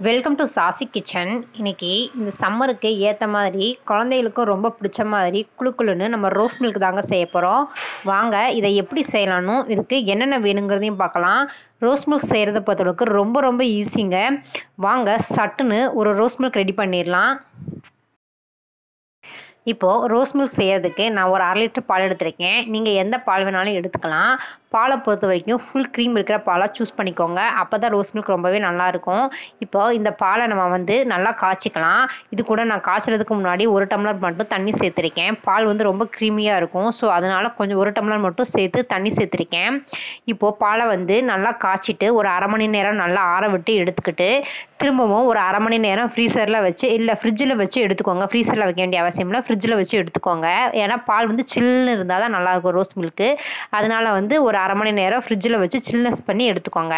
welcome to sassy kitchen இன்னைக்கு இந்த சம்மருக்கு ஏற்ற மாதிரி குழந்தைகளுக்கும் ரொம்ப பிடிச்ச மாதிரி குளு குளுன்னு நம்ம ரோஸ் மில்க் தாங்க செய்ய போகிறோம் வாங்க இதை எப்படி செய்யலாம்னு இதுக்கு என்னென்ன வேணுங்கிறதையும் பார்க்கலாம் ரோஸ் மில்க் செய்கிறத பொறுத்தளவுக்கு ரொம்ப ரொம்ப ஈஸிங்க வாங்க சட்டுன்னு ஒரு ரோஸ் மில்க் ரெடி பண்ணிடலாம் இப்போது ரோஸ் மில்க் செய்கிறதுக்கு நான் ஒரு அரை லிட்டர் பால் எடுத்திருக்கேன் நீங்கள் எந்த பால் வேணாலும் எடுத்துக்கலாம் பாலை பொறுத்த வரைக்கும் ஃபுல் க்ரீம் இருக்கிற பாலாக சூஸ் பண்ணிக்கோங்க அப்போ தான் ரோஸ் மில்க் ரொம்பவே நல்லாயிருக்கும் இப்போ இந்த பாலை நம்ம வந்து நல்லா காய்ச்சிக்கலாம் இது கூட நான் காய்ச்சறதுக்கு முன்னாடி ஒரு டம்ளர் மட்டும் தண்ணி சேர்த்துருக்கேன் பால் வந்து ரொம்ப க்ரீமியாக இருக்கும் ஸோ அதனால் கொஞ்சம் ஒரு டம்ளர் மட்டும் சேர்த்து தண்ணி சேர்த்துருக்கேன் இப்போது பாலை வந்து நல்லா காய்ச்சிட்டு ஒரு அரை மணி நேரம் நல்லா ஆற விட்டு எடுத்துக்கிட்டு திரும்பவும் ஒரு அரை மணி நேரம் ஃப்ரீசரில் வச்சு இல்லை ஃப்ரிட்ஜில் வச்சு எடுத்துக்கோங்க ஃப்ரீசரில் வைக்க வேண்டிய அவசியம் இல்லை ஃப்ரிட்ஜில் வச்சு எடுத்துக்கோங்க ஏன்னா பால் வந்து சில்லுன்னு இருந்தால் தான் நல்லாயிருக்கும் ரோஸ் மில்க்கு அதனால் வந்து ஒரு அரை மணி நேரம் ஃப்ரிட்ஜில் வச்சு சில்னஸ் பண்ணி எடுத்துக்கோங்க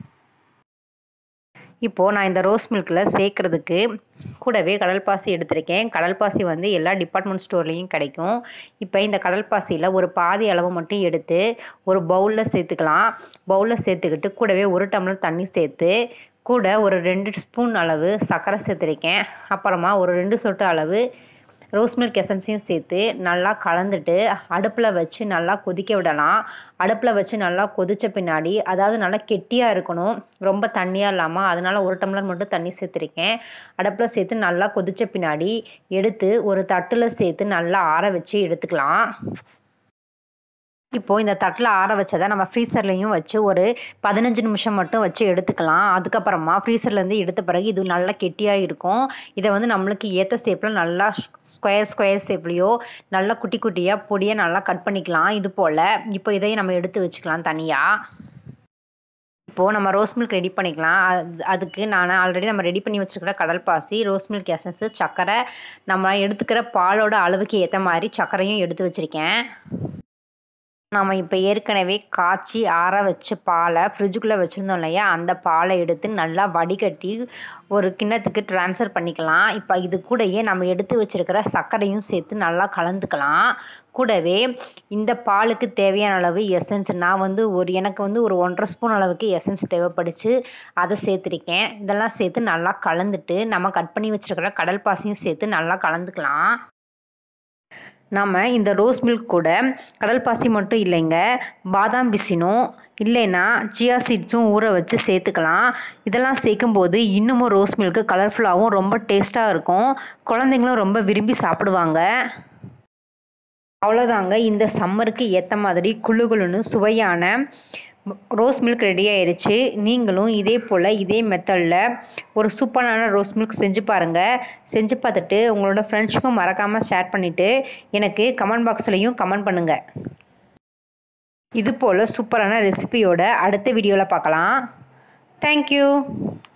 இப்போது நான் இந்த ரோஸ் மில்கில் சேர்க்குறதுக்கு கூடவே கடல் பாசி எடுத்திருக்கேன் கடல் பாசி வந்து எல்லா டிபார்ட்மெண்ட் ஸ்டோர்லேயும் கிடைக்கும் இப்போ இந்த கடல் பாசியில் ஒரு பாதி அளவு மட்டும் எடுத்து ஒரு பவுலில் சேர்த்துக்கலாம் பவுலில் சேர்த்துக்கிட்டு கூடவே ஒரு டம்ளர் தண்ணி சேர்த்து கூட ஒரு ரெண்டு ஸ்பூன் அளவு சர்க்கரை சேர்த்துருக்கேன் அப்புறமா ஒரு ரெண்டு சொட்டு அளவு ரோஸ் மில்க் எசன்ஸையும் சேர்த்து நல்லா கலந்துட்டு அடுப்பில் வச்சு நல்லா கொதிக்க விடலாம் அடுப்பில் வச்சு நல்லா கொதித்த பின்னாடி அதாவது நல்லா கெட்டியாக இருக்கணும் ரொம்ப தண்ணியாக இல்லாமல் அதனால் ஒரு டம்ளர் மட்டும் தண்ணி சேர்த்துருக்கேன் அடுப்பில் சேர்த்து நல்லா கொதித்த பின்னாடி எடுத்து ஒரு தட்டில் சேர்த்து நல்லா ஆற வச்சு எடுத்துக்கலாம் இப்போது இந்த தட்டில் ஆற வச்சதை நம்ம ஃப்ரீசர்லேயும் வச்சு ஒரு பதினஞ்சு நிமிஷம் மட்டும் வச்சு எடுத்துக்கலாம் அதுக்கப்புறமா ஃப்ரீசர்லேருந்து எடுத்த பிறகு இது நல்லா கெட்டியாக இருக்கும் இதை வந்து நம்மளுக்கு ஏற்ற ஷேப்பில் நல்லா ஸ்கொயர் ஸ்கொயர் ஷேப்லேயோ நல்லா குட்டி குட்டியாக பொடியாக நல்லா கட் பண்ணிக்கலாம் இது போல் இப்போ இதையும் நம்ம எடுத்து வச்சுக்கலாம் தனியாக இப்போது நம்ம ரோஸ் மில்க் ரெடி பண்ணிக்கலாம் அது அதுக்கு நான் ஆல்ரெடி நம்ம ரெடி பண்ணி வச்சுருக்கிற கடல் பாசி ரோஸ் மில்க் எசன்ஸு சர்க்கரை நம்ம எடுத்துக்கிற பாலோட அளவுக்கு ஏற்ற மாதிரி சர்க்கரையும் எடுத்து வச்சுருக்கேன் நாம் இப்போ ஏற்கனவே காய்ச்சி ஆற வச்ச பாலை ஃப்ரிட்ஜுக்குள்ளே வச்சுருந்தோம் இல்லையா அந்த பாலை எடுத்து நல்லா வடிகட்டி ஒரு கிண்ணத்துக்கு ட்ரான்ஸ்ஃபர் பண்ணிக்கலாம் இப்போ இது கூடயே நம்ம எடுத்து வச்சுருக்கிற சர்க்கரையும் சேர்த்து நல்லா கலந்துக்கலாம் கூடவே இந்த பாலுக்கு தேவையான அளவு எசன்ஸ் நான் வந்து ஒரு எனக்கு வந்து ஒரு ஒன்றரை ஸ்பூன் அளவுக்கு எசன்ஸ் தேவைப்படுச்சு அதை சேர்த்துருக்கேன் இதெல்லாம் சேர்த்து நல்லா கலந்துட்டு நம்ம கட் பண்ணி வச்சுருக்கிற கடல் பாசியும் சேர்த்து நல்லா கலந்துக்கலாம் நம்ம இந்த ரோஸ் மில்க் கூட கடல் பாசி மட்டும் இல்லைங்க பாதாம் பிசினும் இல்லைன்னா சியா சீட்ஸும் ஊற வச்சு சேர்த்துக்கலாம் இதெல்லாம் சேர்க்கும்போது இன்னமும் ரோஸ் மில்க்கு கலர்ஃபுல்லாகவும் ரொம்ப டேஸ்ட்டாக இருக்கும் குழந்தைங்களும் ரொம்ப விரும்பி சாப்பிடுவாங்க அவ்வளோதாங்க இந்த சம்மருக்கு ஏற்ற மாதிரி குழு குழுன்னு சுவையான ரோஸ் மில்க் ரெடி ஆயிடுச்சு நீங்களும் இதே போல் இதே மெத்தடில் ஒரு சூப்பரான ரோஸ் மில்க் செஞ்சு பாருங்கள் செஞ்சு பார்த்துட்டு உங்களோட ஃப்ரெண்ட்ஸுக்கும் மறக்காமல் ஷேர் பண்ணிவிட்டு எனக்கு கமெண்ட் பாக்ஸ்லேயும் கமெண்ட் பண்ணுங்கள் இது போல் சூப்பரான ரெசிபியோட அடுத்த வீடியோவில் பார்க்கலாம் தேங்க்யூ